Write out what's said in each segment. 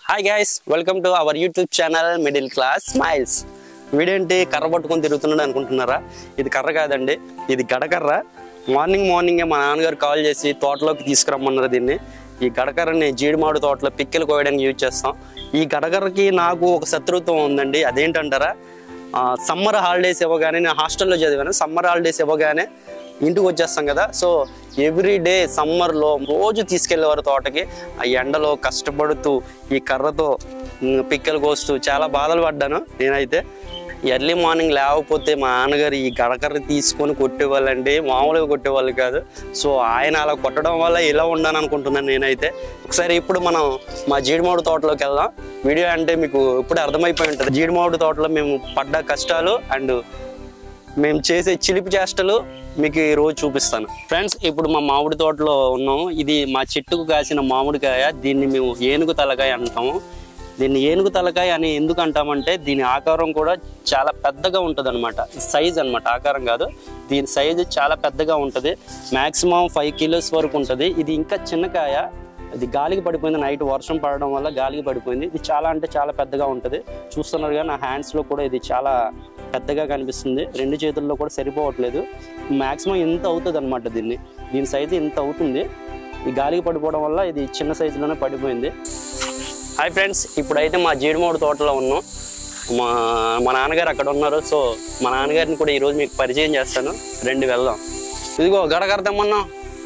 Hi guys welcome to our YouTube channel middle class smiles వీడేంటి కర్ర పట్టుకొని తిరుగుతున్నాడు అనుకుంటున్నారా ఇది కర్ర కాదండి ఇది గడకర్ర మార్నింగ్ మార్నింగే మా నాన్నగారు కాల్ చేసి తోటలోకి తీసుకురమ్మన్నారు దీన్ని ఈ గడకర్రని జీడిమాడు తోటలో పిక్కలు కోయడానికి యూజ్ చేస్తాం ఈ గడకర్రకి నాకు ఒక శత్రుత్వం ఉందండి అదేంటంటారా సమ్మర్ హాలిడేస్ ఇవ్వగానే నేను హాస్టల్లో చదివాను సమ్మర్ హాలిడేస్ ఇవ్వగానే ఇంటికి వచ్చేస్తాం కదా సో ఎవ్రీ డే సమ్మర్లో రోజు తీసుకెళ్లేవారు తోటకి ఆ ఎండలో కష్టపడుతూ ఈ కర్రతో ఉమ్, పిక్కలు కోస్తూ చాలా బాధలు పడ్డాను నేనైతే ఎర్లీ మార్నింగ్ లేకపోతే మా నాన్నగారు ఈ గడకర్ర తీసుకొని కొట్టేవాళ్ళండి మామూలుగా కొట్టేవాళ్ళు కాదు సో ఆయన అలా కొట్టడం వల్ల ఇలా ఉండాను అనుకుంటున్నాను నేనైతే ఒకసారి ఇప్పుడు మనం మా జీడిమామిడి తోటలోకి వెళ్దాం వీడియో అంటే మీకు ఇప్పుడు అర్థమైపోయి ఉంటుంది జీడిమామిడి తోటలో మేము పడ్డ కష్టాలు అండ్ మేము చేసే చిలిపి చేష్టలు మీకు ఈ రోజు చూపిస్తాను ఫ్రెండ్స్ ఇప్పుడు మా మామిడి తోటలో ఉన్నాం ఇది మా చెట్టుకు కాసిన మామిడికాయ దీన్ని మేము ఏనుగు తలకాయ అంటాము దీన్ని ఏనుగు తలకాయ అని ఎందుకు అంటామంటే దీని ఆకారం కూడా చాలా పెద్దగా ఉంటుంది అనమాట సైజ్ అనమాట ఆకారం కాదు దీని సైజు చాలా పెద్దగా ఉంటుంది మ్యాక్సిమం ఫైవ్ కిలోస్ వరకు ఉంటుంది ఇది ఇంకా చిన్న కాయ ఇది గాలికి పడిపోయింది నైట్ వర్షం పడడం వల్ల గాలికి పడిపోయింది ఇది చాలా అంటే చాలా పెద్దగా ఉంటుంది చూస్తున్నారుగా నా హ్యాండ్స్లో కూడా ఇది చాలా పెద్దగా కనిపిస్తుంది రెండు చేతుల్లో కూడా సరిపోవట్లేదు మ్యాక్సిమం ఇంత అవుతుంది అనమాట దీన్ని దీని సైజు ఇంత అవుతుంది ఈ గాలికి పడిపోవడం వల్ల ఇది చిన్న సైజులోనే పడిపోయింది హాయ్ ఫ్రెండ్స్ ఇప్పుడైతే మా జీడిమోడు తోటలో ఉన్నాం మా మా నాన్నగారు అక్కడ ఉన్నారు సో మా నాన్నగారిని కూడా ఈరోజు మీకు పరిచయం చేస్తాను రెండు వెళ్దాం ఇదిగో గడగడతామన్నా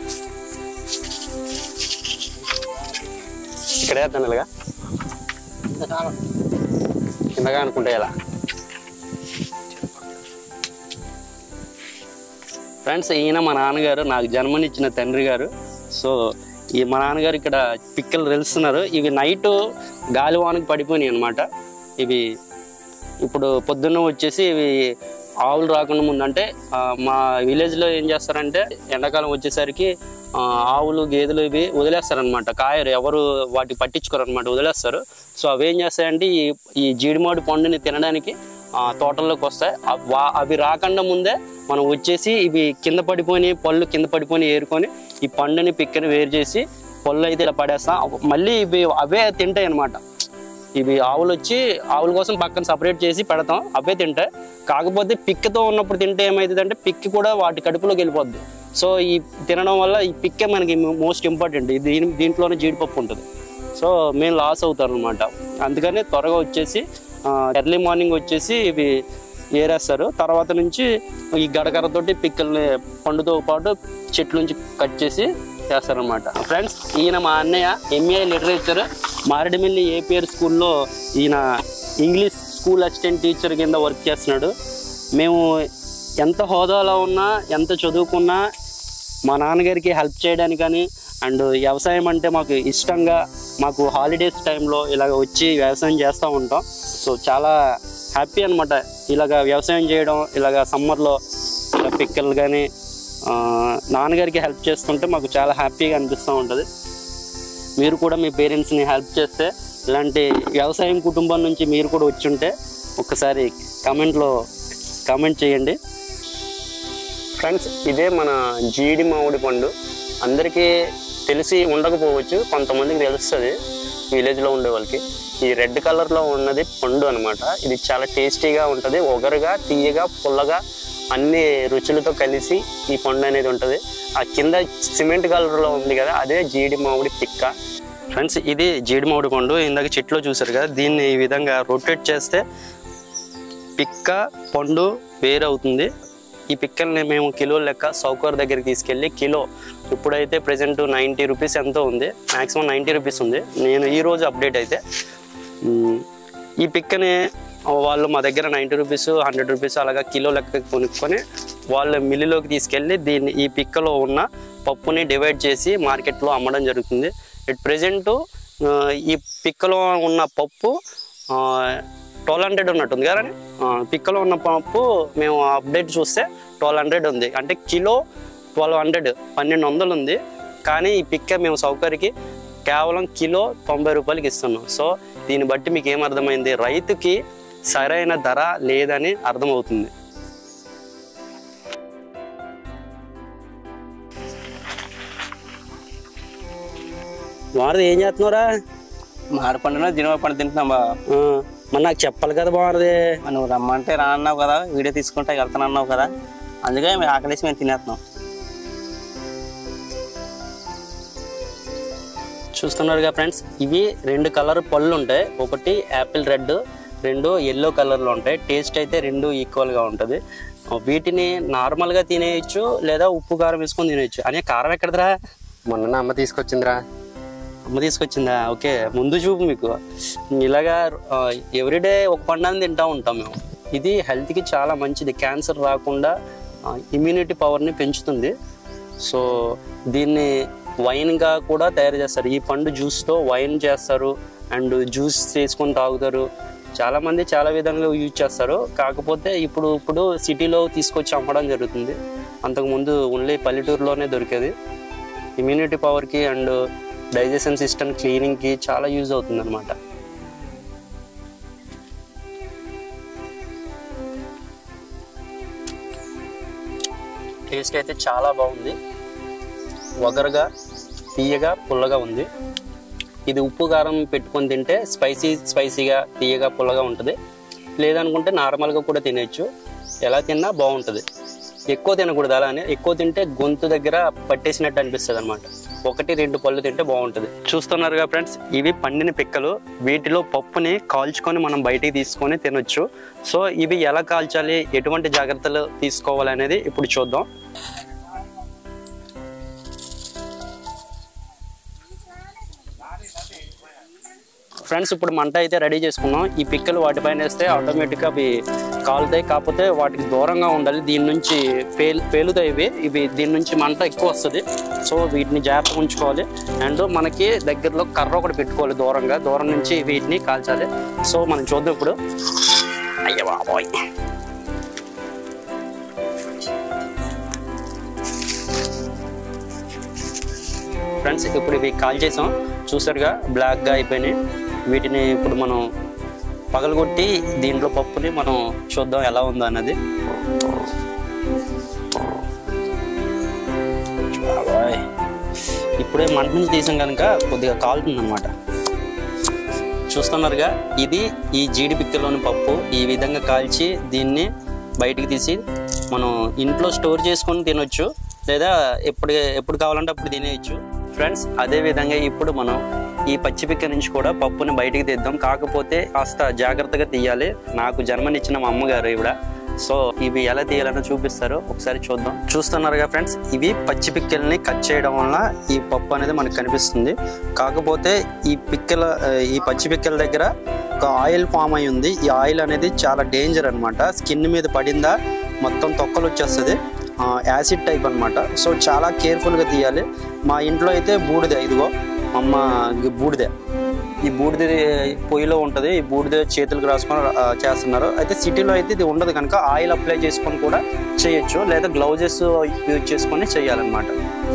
ఇక్కడే తనలుగా కిందగా అనుకుంటే ఎలా ఫ్రెండ్స్ ఈయన మా నాన్నగారు నాకు జన్మనిచ్చిన తండ్రి గారు సో ఈ మా నాన్నగారు ఇక్కడ పిక్కలు తెలుస్తున్నారు ఇవి నైట్ గాలివానకి పడిపోయినాయి అనమాట ఇవి ఇప్పుడు పొద్దున్న వచ్చేసి ఇవి ఆవులు రాకుండా ముందు అంటే ఆ, మా విలేజ్లో ఏం చేస్తారంటే ఎండాకాలం వచ్చేసరికి ఆ, ఆవులు గేదెలు ఇవి వదిలేస్తారనమాట కాయరు ఎవరు వాటి పట్టించుకోరు అనమాట వదిలేస్తారు సో అవి ఏం చేస్తాయంటే ఈ ఈ జీడిమాడి పండుని తినడానికి ఆ, తోటల్లోకి వస్తాయి అవ్- వా- అవి రాకుండా ముందే మనం వచ్చేసి ఇవి కింద పడిపోయి పళ్ళు కింద పడిపోయి ఏరుకొని ఈ పండుని పిక్కని వేరు చేసి పళ్ళు అయితే ఇలా పడేస్తాం అవ్- మళ్ళీ ఇవి అవే తింటాయి అనమాట ఇవి ఆవులు వచ్చి ఆవుల కోసం పక్కన సపరేట్ చేసి పెడతాం అవే తింటాయి కాకపోతే పిక్కతో ఉన్నప్పుడు తింటే ఏమవుతుంది అంటే పిక్కి కూడా వాటి కడుపులోకి వెళ్ళిపోద్ది సో ఈ తినడం వల్ల ఈ పిక్కే మనకి మోస్ట్ ఇంపార్టెంట్ దీని దీంట్లోనే జీడిపప్పు ఉంటుంది సో మేము లాస్ అవుతాం అనమాట అందుకని త్వరగా వచ్చేసి ఎర్లీ మార్నింగ్ వచ్చేసి ఇవి ఏరేస్తారు తర్వాత నుంచి ఈ గడకరతోటి పిక్కల్ని పండుతో పాటు చెట్ల నుంచి కట్ చేసి చేస్తారనమాట ఫ్రెండ్స్ ఈయన మా అన్నయ్య ఎంఏ లిటరేచర్ మారేడుమిల్లి ఏపీఆర్ స్కూల్లో ఈయన ఇంగ్లీష్ స్కూల్ అసిస్టెంట్ టీచర్ కింద వర్క్ చేస్తున్నాడు మేము ఎంత హోదాలో ఉన్నా ఎంత చదువుకున్నా మా నాన్నగారికి హెల్ప్ చేయడానికి కానీ అండ్ వ్యవసాయం అంటే మాకు ఇష్టంగా మాకు హాలిడేస్ టైంలో ఇలాగ వచ్చి వ్యవసాయం చేస్తూ ఉంటాం సో చాలా హ్యాపీ అనమాట ఇలాగ వ్యవసాయం చేయడం ఇలాగ సమ్మర్లో ఇలా పిక్కలు కానీ నాన్నగారికి హెల్ప్ చేస్తుంటే మాకు చాలా హ్యాపీగా అనిపిస్తూ ఉంటుంది మీరు కూడా మీ పేరెంట్స్ని హెల్ప్ చేస్తే ఇలాంటి వ్యవసాయం కుటుంబం నుంచి మీరు కూడా వచ్చి ఉంటే ఒకసారి కామెంట్లో కామెంట్ చేయండి ఫ్రెండ్స్ ఇదే మన జీడి మామిడి పండు అందరికీ తెలిసి ఉండకపోవచ్చు కొంతమందికి తెలుస్తుంది విలేజ్లో ఉండే వాళ్ళకి ఈ రెడ్ కలర్లో ఉన్నది పండు అన్నమాట ఇది చాలా టేస్టీగా ఉంటుంది ఒగరుగా తీయగా పుల్లగా అన్ని రుచులతో కలిసి ఈ పండు అనేది ఉంటుంది ఆ కింద సిమెంట్ కలర్లో ఉంది కదా అదే జీడి మామిడి పిక్క ఫ్రెండ్స్ ఇది జీడి మామిడి పండు ఇందాక చెట్లో చూసారు కదా దీన్ని ఈ విధంగా రొటేట్ చేస్తే పిక్క పండు వేరవుతుంది ఈ పిక్కల్ని మేము కిలో లెక్క సౌకర్ దగ్గరికి తీసుకెళ్ళి కిలో ఇప్పుడైతే ప్రజెంట్ నైంటీ రూపీస్ ఎంతో ఉంది మ్యాక్సిమం నైంటీ రూపీస్ ఉంది నేను ఈ రోజు అప్డేట్ అయితే మ్, ఈ పిక్కని వాళ్ళు మా దగ్గర నైంటీ రూపీస్ హండ్రెడ్ రూపీస్ అలాగా కిలో లెక్క కొనుక్కొని వాళ్ళ మిల్లులోకి తీసుకెళ్ళి దీన్ని ఈ పిక్కలో ఉన్న పప్పుని డివైడ్ చేసి మార్కెట్లో అమ్మడం జరుగుతుంది ఇట్ ప్రజెంట్ ఈ పిక్కలో ఉన్న పప్పు ట్వెల్వ్ హండ్రెడ్ ఉన్నట్టుంది కదా పిక్కలో ఉన్న పప్పు మేము అప్డేట్ చూస్తే ట్వెల్వ్ హండ్రెడ్ ఉంది అంటే కిలో ట్వెల్వ్ హండ్రెడ్ పన్నెండు వందలు ఉంది కానీ ఈ పిక్క మేము సౌకర్యకి కేవలం కిలో తొంభై రూపాయలకి ఇస్తున్నాం సో దీన్ని బట్టి మీకు ఏం అర్థమైంది రైతుకి సరైన ధర లేదని అర్థమవుతుంది వారది ఏం చేస్తున్నారా మామిడి పండున దినవ పండు తింటున్నాం బావ ఆ, మరి నాకు చెప్పాలి కదా బాగుంది మరి నువ్వు రమ్మంటే రా అన్నావు కదా వీడియో తీసుకుంటే వెళ్తాను అన్నావు కదా అందుకే మేము ఆకలేసి మేము తినేస్తున్నాం చూస్తున్నారుగా ఫ్రెండ్స్ ఇవి రెండు కలర్ పళ్ళు ఉంటాయి ఒకటి యాపిల్ రెడ్ రెండు ఎల్లో కలర్లో ఉంటాయి టేస్ట్ అయితే రెండు ఈక్వల్గా ఉంటుంది వీటిని నార్మల్గా తినేయచ్చు లేదా ఉప్పు కారం వేసుకొని తినేయచ్చు అనే కారం ఎక్కడదరా మొన్న నా అమ్మ తీసుకొచ్చిందిరా అమ్మ తీసుకొచ్చిందా ఓకే ముందు చూపు మీకు ఇలాగా ఎవ్రీడే ఒక పండుగ తింటూ ఉంటాం మేము ఇది హెల్త్కి చాలా మంచిది క్యాన్సర్ రాకుండా ఇమ్యూనిటీ పవర్ని పెంచుతుంది సో దీన్ని వైన్గా కూడా తయారు చేస్తారు ఈ పండు జ్యూస్తో వైన్ చేస్తారు అండ్ జ్యూస్ చేసుకొని తాగుతారు చాలా మంది చాలా విధంగా యూజ్ చేస్తారు కాకపోతే ఇప్పుడు ఇప్పుడు సిటీలో తీసుకొచ్చి అమ్మడం జరుగుతుంది అంతకుముందు ఓన్లీ పల్లెటూరులోనే దొరికేది ఇమ్యూనిటీ పవర్కి అండ్ డైజెషన్ సిస్టమ్ క్లీనింగ్కి చాలా యూజ్ అవుతుంది అనమాట టేస్ట్ అయితే చాలా బాగుంది వగరుగా తీయగా పుల్లగా ఉంది ఇది ఉప్పు కారం పెట్టుకొని తింటే స్పైసీ స్పైసీగా తీయగా పుల్లగా ఉంటుంది లేదనుకుంటే నార్మల్గా కూడా తినేయచ్చు ఎలా తిన్నా బాగుంటుంది ఎక్కువ తినకూడదు అలానే ఎక్కువ తింటే గొంతు దగ్గర పట్టేసినట్టు అనిపిస్తుంది అనమాట ఒకటి రెండు పళ్ళు తింటే బాగుంటుంది చూస్తున్నారుగా ఫ్రెండ్స్ ఇవి పండిన పిక్కలు వీటిలో పప్పుని కాల్చుకొని మనం బయటికి తీసుకొని తినొచ్చు సో ఇవి ఎలా కాల్చాలి ఎటువంటి జాగ్రత్తలు తీసుకోవాలి అనేది ఇప్పుడు చూద్దాం ఫ్రెండ్స్ ఇప్పుడు మంట అయితే రెడీ చేసుకున్నాం ఈ పిక్కలు వాటిపైన వేస్తే ఆటోమేటిక్గా అవి కాలుతాయి కాకపోతే వాటికి దూరంగా ఉండాలి దీని నుంచి పేలు పేలుతాయి ఇవి ఇవి దీని నుంచి మంట ఎక్కువ వస్తుంది సో వీటిని జాగ్రత్తగా ఉంచుకోవాలి అండ్ మనకి దగ్గరలో కర్ర ఒకటి పెట్టుకోవాలి దూరంగా దూరం నుంచి వీటిని కాల్చాలి సో మనం చూద్దాం ఇప్పుడు అయ్య బాబోయ్ ఫ్రెండ్స్ ఇప్పుడు ఇవి కాల్ చేసాం చూసారుగా బ్లాక్గా అయిపోయినాయి వీటిని ఇప్పుడు మనం పగలగొట్టి దీంట్లో పప్పుని మనం చూద్దాం ఎలా ఉందో అన్నది బాబాయ్. ఇప్పుడే మంట నుంచి తీసాం కనుక కొద్దిగా కాలుతుంది అనమాట చూస్తున్నారుగా ఇది ఈ జీడి పిక్కలోని పప్పు ఈ విధంగా కాల్చి దీన్ని బయటికి తీసి మనం ఇంట్లో స్టోర్ చేసుకొని తినొచ్చు లేదా ఎప్పుడు ఎప్పుడు కావాలంటే అప్పుడు తినేయచ్చు ఫ్రెండ్స్ అదే విధంగా ఇప్పుడు మనం ఈ పచ్చి పిక్క నుంచి కూడా పప్పుని బయటికి తీద్దాం కాకపోతే కాస్త జాగ్రత్తగా తీయాలి నాకు జన్మనిచ్చిన మా అమ్మగారు ఇవిడ సో ఇవి ఎలా తీయాలని చూపిస్తారు ఒకసారి చూద్దాం చూస్తున్నారుగా ఫ్రెండ్స్ ఇవి పచ్చి పిక్కల్ని కట్ చేయడం వల్ల ఈ పప్పు అనేది మనకు కనిపిస్తుంది కాకపోతే ఈ పిక్కల ఆ, ఈ పచ్చి పిక్కల దగ్గర ఒక ఆయిల్ ఫామ్ అయి ఉంది ఈ ఆయిల్ అనేది చాలా డేంజర్ అనమాట స్కిన్ మీద పడిందా మొత్తం తొక్కలు వచ్చేస్తుంది యాసిడ్ టైప్ అన్నమాట సో చాలా కేర్ఫుల్గా తీయాలి మా ఇంట్లో అయితే బూడిద ఇదిగో మా అమ్మ గి- బూడిద ఈ బూడిద పొయ్యిలో ఉంటుంది ఈ బూడిద చేతులకు రాసుకొని ఆ, చేస్తున్నారు అయితే సిటీలో అయితే ఇది ఉండదు కనుక ఆయిల్ అప్లై చేసుకొని కూడా చేయొచ్చు లేదా గ్లౌజెస్ యూజ్ చేసుకొని చేయాలన్నమాట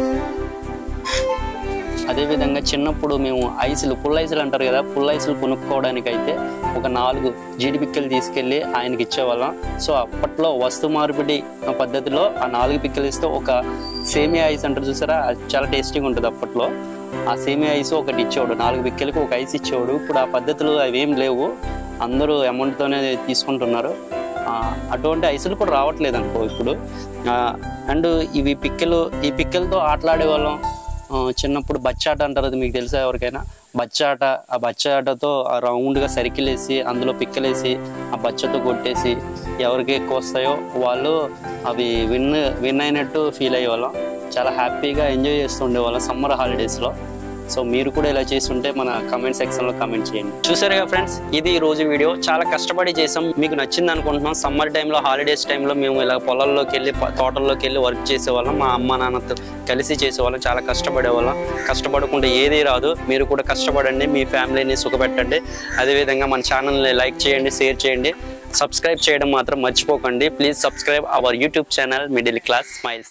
అదేవిధంగా చిన్నప్పుడు మేము ఐసులు పుల్ల ఐసులు అంటారు కదా పుల్ల ఐసులు కొనుక్కోవడానికి అయితే ఒక నాలుగు జీడిపిక్కలు తీసుకెళ్ళి ఆయనకి ఇచ్చేవాళ్ళం సో అప్పట్లో వస్తు మార్పిడి పద్ధతిలో ఆ నాలుగు పిక్కలు ఇస్తే ఒక సేమియా ఐస్ అంటారు చూసారా అది చాలా టేస్టీగా ఉంటుంది అప్పట్లో ఆ సేమియా ఐస్ ఒకటి ఇచ్చేవాడు నాలుగు పిక్కలకి ఒక ఐస్ ఇచ్చేవాడు ఇప్పుడు ఆ పద్ధతులు అవి ఏం లేవు అందరూ అమౌంట్తోనే తీసుకుంటున్నారు ఆ, అటువంటి ఐసులు కూడా రావట్లేదు అనుకో ఇప్పుడు అండ్ ఇవి పిక్కలు ఈ పిక్కలతో ఆటలాడే వాళ్ళం ఆ, చిన్నప్పుడు బచ్చాట అంటారు అది మీకు తెలుసా ఎవరికైనా బచ్చాట ఆ బచ్చాటతో ఆ రౌండ్గా సర్కిల్ వేసి అందులో పిక్కలేసి ఆ బచ్చతో కొట్టేసి ఎవరికి ఎక్కువ వస్తాయో వాళ్ళు అవి విన్ విన్ అయినట్టు ఫీల్ అయ్యేవాళ్ళం చాలా హ్యాపీగా ఎంజాయ్ చేస్తూ ఉండేవాళ్ళం సమ్మర్ హాలిడేస్లో సో మీరు కూడా ఇలా చేస్తుంటే మన కమెంట్ సెక్షన్ లో కమెంట్ చేయండి చూసారుగా ఫ్రెండ్స్ ఇది ఈ రోజు వీడియో చాలా కష్టపడి చేసాం మీకు నచ్చింది అనుకుంటున్నాం సమ్మర్ టైంలో హాలిడేస్ టైంలో మేము ఇలా పొలాల్లోకి వెళ్ళి ప- తోటల్లోకి వెళ్ళి వర్క్ చేసేవాళ్ళం మా అమ్మ నాన్నతో కలిసి చేసేవాళ్ళం చాలా కష్టపడేవాళ్ళం కష్టపడకుండా ఏది రాదు మీరు కూడా కష్టపడండి మీ ఫ్యామిలీని సుఖపెట్టండి అదేవిధంగా మన ఛానల్ని లైక్ చేయండి షేర్ చేయండి సబ్స్క్రైబ్ చేయడం మాత్రం మర్చిపోకండి please subscribe our YouTube channel middle class smiles